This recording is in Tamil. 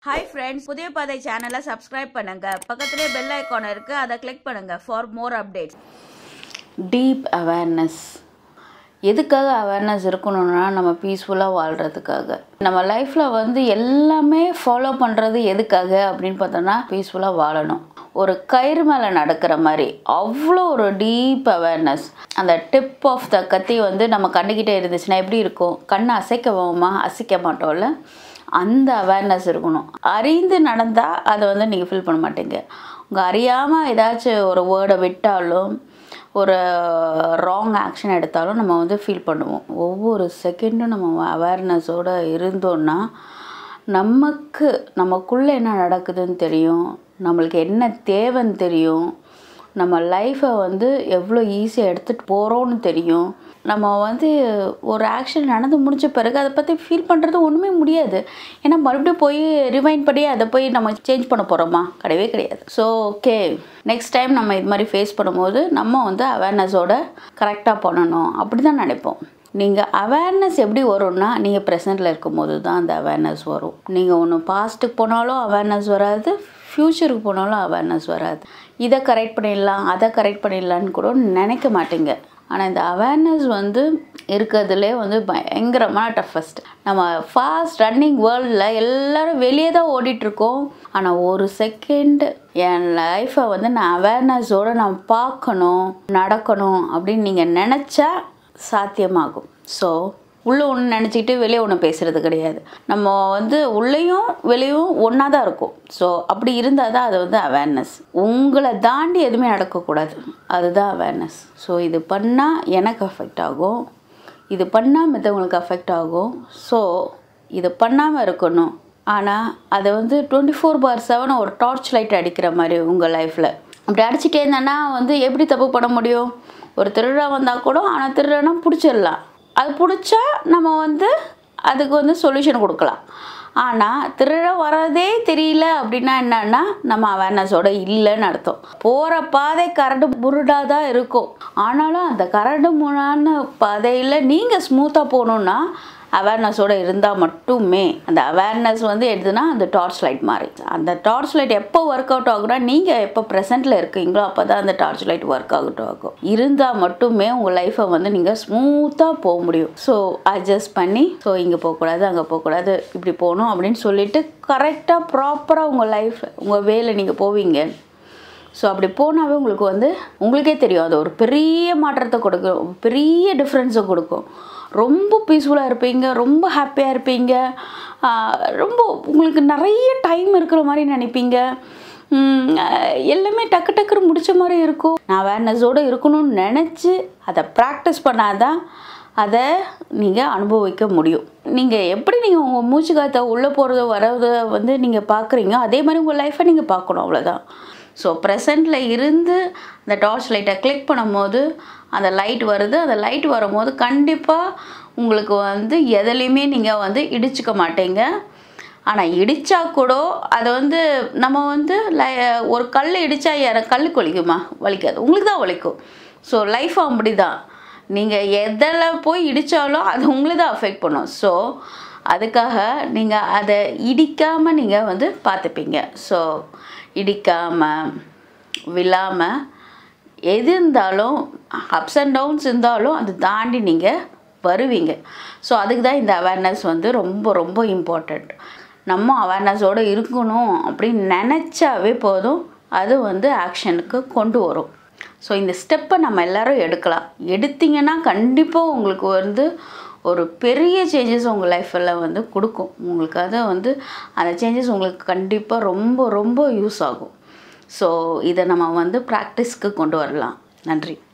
ஹாய் ஃப்ரெண்ட்ஸ் புதிய பாதை சேனலை சப்ஸ்கிரைப் பண்ணுங்க பக்கத்துலேயே பெல் ஐக்கான் இருக்கு அதை கிளிக் பண்ணுங்க for more updates deep awareness எதுக்காக அவேர்னஸ் இருக்கணும்னா நம்ம பீஸ்ஃபுல்லாக வாழ்கிறதுக்காக நம்ம லைஃப்பில் வந்து எல்லாமே ஃபாலோ பண்ணுறது எதுக்காக அப்படின்னு பார்த்தோன்னா பீஸ்ஃபுல்லாக வாழணும் ஒரு கயிறு மேலே நடக்கிற மாதிரி அவ்வளோ ஒரு டீப் அவேர்னஸ் அந்த டிப் ஆஃப் த கத்தி வந்து நம்ம கண்ணுக்கிட்டே இருந்துச்சுன்னா எப்படி இருக்கும் கண்ணை அசைக்கவோமா அசைக்க மாட்டோம்ல அந்த அவேர்னஸ் இருக்கணும் அறிந்து நடந்தால் அதை வந்து நீங்கள் ஃபீல் பண்ண மாட்டீங்க உங்கள் அறியாமல் ஏதாச்சும் ஒரு வேர்டை விட்டாலும் ஒரு ராங் ஆக்ஷன் எடுத்தாலும் நம்ம வந்து ஃபீல் பண்ணுவோம் ஒவ்வொரு செகண்டும் நம்ம அவேர்னஸோடு இருந்தோன்னா நமக்கு நமக்குள்ளே என்ன நடக்குதுன்னு தெரியும் நம்மளுக்கு என்ன தேவைன்னு தெரியும் நம்ம லைஃப்பை வந்து எவ்வளோ ஈஸியாக எடுத்துகிட்டு போகிறோன்னு தெரியும் நம்ம வந்து ஒரு ஆக்ஷன் நடந்து முடிச்ச பிறகு அதை பற்றி ஃபீல் பண்ணுறது ஒன்றுமே முடியாது ஏன்னா மறுபடியும் போய் ரிவைண்ட் பண்ணி அதை போய் நம்ம சேஞ்ச் பண்ண போகிறோமா கிடையவே கிடையாது ஸோ ஓகே நெக்ஸ்ட் டைம் நம்ம இது மாதிரி ஃபேஸ் பண்ணும்போது நம்ம வந்து அவேர்னஸோட கரெக்டாக பண்ணணும் அப்படி தான் நினைப்போம் நீங்கள் அவேர்னஸ் எப்படி வரும்னா நீங்கள் ப்ரெசண்ட்டில் இருக்கும்போது தான் அந்த அவேர்னஸ் வரும் நீங்கள் ஒன்று பாஸ்ட்டுக்கு போனாலும் அவேர்னஸ் வராது ஃப்யூச்சருக்கு போனாலும் அவேர்னஸ் வராது இதை கரெக்ட் பண்ணிடலாம் அதை கரெக்ட் பண்ணிடலான்னு கூட நினைக்க மாட்டீங்க ஆனால் இந்த அவேர்னஸ் வந்து இருக்கிறதுலே வந்து பயங்கரமான டஃபஸ்ட் நம்ம ஃபாஸ்ட் ரன்னிங் வேர்ல்டில் எல்லோரும் வெளியே தான் ஓடிட்டுருக்கோம் ஆனால் ஒரு செகண்ட் என் லைஃப்பை வந்து நான் அவேர்னஸோடு நான் பார்க்கணும் நடக்கணும் அப்படின்னு நீங்கள் நினச்சா சாத்தியமாகும் ஸோ உள்ளே ஒன்று நினச்சிக்கிட்டு வெளியே ஒன்று பேசுகிறது கிடையாது நம்ம வந்து உள்ளேயும் வெளியும் ஒன்றா தான் இருக்கும் ஸோ அப்படி இருந்தால் தான் அது வந்து அவேர்னஸ் உங்களை தாண்டி எதுவுமே நடக்கக்கூடாது அதுதான் அவேர்னஸ் ஸோ இது பண்ணால் எனக்கு அஃபெக்ட் ஆகும் இது பண்ணால் மற்றவங்களுக்கு அஃபெக்ட் ஆகும் ஸோ இது பண்ணாமல் இருக்கணும் ஆனால் அதை வந்து டுவெண்ட்டி ஃபோர் பார் செவன் ஒரு டார்ச் லைட் அடிக்கிற மாதிரி உங்கள் லைஃப்பில் அப்படி அடிச்சுட்டே இருந்தேன்னா வந்து எப்படி தப்பு பண்ண முடியும் ஒரு திருவிழா வந்தால் கூட ஆனால் திருவிழானா பிடிச்சிடலாம் அது பிடிச்சா நம்ம வந்து அதுக்கு வந்து சொல்யூஷன் கொடுக்கலாம் ஆனால் திருட வரதே தெரியல அப்படின்னா என்னன்னா நம்ம அவேர்னஸோட இல்லைன்னு அர்த்தம் போகிற பாதை கரடு முருடாக தான் இருக்கும் ஆனாலும் அந்த கரடு முறான பாதையில் நீங்கள் ஸ்மூத்தாக போகணுன்னா அவேர்னஸோடு இருந்தால் மட்டுமே அந்த அவேர்னஸ் வந்து எடுத்துனா அந்த டார்ச் லைட் மாதிரி அந்த டார்ச் லைட் எப்போ ஒர்க் அவுட் ஆகுனா நீங்கள் எப்போ ப்ரெசென்ட்டில் இருக்கீங்களோ அப்போ தான் அந்த டார்ச் லைட் ஒர்க் அவுட் ஆகும் இருந்தால் மட்டுமே உங்கள் லைஃப்பை வந்து நீங்கள் ஸ்மூத்தாக போக முடியும் ஸோ அட்ஜஸ்ட் பண்ணி ஸோ இங்கே போகக்கூடாது அங்கே போகக்கூடாது இப்படி போகணும் அப்படின்னு சொல்லிட்டு கரெக்டாக ப்ராப்பராக உங்கள் லைஃப் உங்கள் வேலை நீங்கள் போவீங்க ஸோ அப்படி போனாவே உங்களுக்கு வந்து உங்களுக்கே தெரியும் அது ஒரு பெரிய மாற்றத்தை கொடுக்கும் பெரிய டிஃப்ரென்ஸை கொடுக்கும் ரொம்ப பீஸ்ஃபுல்லாக இருப்பீங்க ரொம்ப ஹாப்பியாக இருப்பீங்க ரொம்ப உங்களுக்கு நிறைய டைம் இருக்கிற மாதிரி நினைப்பீங்க எல்லாமே டக்கு டக்குன்னு முடித்த மாதிரி இருக்கும் நான் அவேர்னஸோடு இருக்கணும்னு நினச்சி அதை ப்ராக்டிஸ் பண்ணாதான் அதை நீங்கள் அனுபவிக்க முடியும் நீங்கள் எப்படி நீங்கள் உங்கள் மூச்சு காற்றை உள்ளே போகிறத வரதை வந்து நீங்கள் பார்க்குறீங்க அதே மாதிரி உங்கள் லைஃப்பை நீங்கள் பார்க்கணும் அவ்வளோதான் ஸோ ப்ரெசண்டில் இருந்து அந்த டார்ச் லைட்டை கிளிக் பண்ணும்போது அந்த லைட் வருது அந்த லைட் வரும்போது கண்டிப்பாக உங்களுக்கு வந்து எதுலேயுமே நீங்கள் வந்து இடிச்சுக்க மாட்டீங்க ஆனால் இடித்தா கூட அதை வந்து நம்ம வந்து லை ஒரு கல் இடித்தா யார கல்லுக்கு வலிக்குமா வலிக்காது உங்களுக்கு தான் வலிக்கும் ஸோ லைஃப் அப்படி தான் நீங்கள் எதில் போய் இடித்தாலும் அது உங்களுக்கு தான் அஃபெக்ட் பண்ணும் ஸோ அதுக்காக நீங்கள் அதை இடிக்காமல் நீங்கள் வந்து பார்த்துப்பீங்க ஸோ இடிக்காமல் விழாமல் எது இருந்தாலும் அப்ஸ் அண்ட் டவுன்ஸ் இருந்தாலும் அது தாண்டி நீங்கள் வருவீங்க ஸோ அதுக்கு தான் இந்த அவேர்னஸ் வந்து ரொம்ப ரொம்ப இம்பார்ட்டண்ட் நம்ம அவேர்னஸோடு இருக்கணும் அப்படின்னு நினச்சாவே போதும் அது வந்து ஆக்ஷனுக்கு கொண்டு வரும் ஸோ இந்த ஸ்டெப்பை நம்ம எல்லோரும் எடுக்கலாம் எடுத்திங்கன்னா கண்டிப்பாக உங்களுக்கு வந்து ஒரு பெரிய சேஞ்சஸ் உங்கள் லைஃப்பில் வந்து கொடுக்கும் உங்களுக்கு அதை வந்து அந்த சேஞ்சஸ் உங்களுக்கு கண்டிப்பாக ரொம்ப ரொம்ப யூஸ் ஆகும் ஸோ இதை நம்ம வந்து ப்ராக்டிஸ்க்கு கொண்டு வரலாம் நன்றி